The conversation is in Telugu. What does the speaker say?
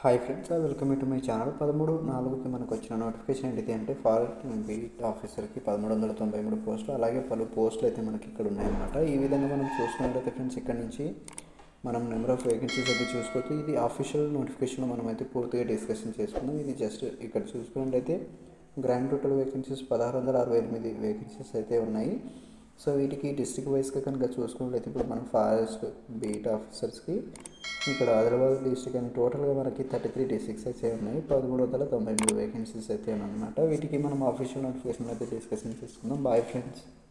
hi friends welcome to my channel పదమూడు నాలుగుకి మనకు వచ్చిన నోటిఫికేషన్ ఏంటిది అంటే ఫారెస్ట్ బీట్ ఆఫీసర్కి పదమూడు వందల తొంభై మూడు పోస్టులు అలాగే పలు పోస్టులు అయితే మనకి ఇక్కడ ఉన్నాయన్నమాట ఈ విధంగా మనం చూసుకున్నట్లయితే ఫ్రెండ్స్ ఇక్కడ నుంచి మనం నెంబర్ ఆఫ్ వేకెన్సీస్ అయితే చూసుకోవచ్చు ఇది ఆఫీషియల్ నోటిఫికేషన్ మనం అయితే పూర్తిగా డిస్కషన్ చేసుకుందాం ఇది జస్ట్ ఇక్కడ చూసుకున్నట్లయితే గ్రాండ్ టోటల్ వేకెన్సీస్ పదహారు వందల అరవై ఎనిమిది వేకెన్సీస్ అయితే ఉన్నాయి సో వీటికి డిస్ట్రిక్ట్ వైజ్గా కనుక చూసుకున్నట్లయితే ఇప్పుడు మనం ఫారెస్ట్ బీట్ ఆఫీసర్స్కి ఇక్కడ ఆదిలాబాద్ డిస్ట్రిక్ట్ అని టోటల్గా మనకి థర్టీ త్రీ డిస్ట్రిక్ట్స్ అయితే ఉన్నాయి పదమూడు వందల తొంభై మూడు వేకెన్సీస్ అయితే అనమాట వీటికి మనం ఆఫీషియల్ నోటిఫికేషన్ అయితే డిస్కషన్ చేసుకుందాం బాయ్ ఫ్రెండ్స్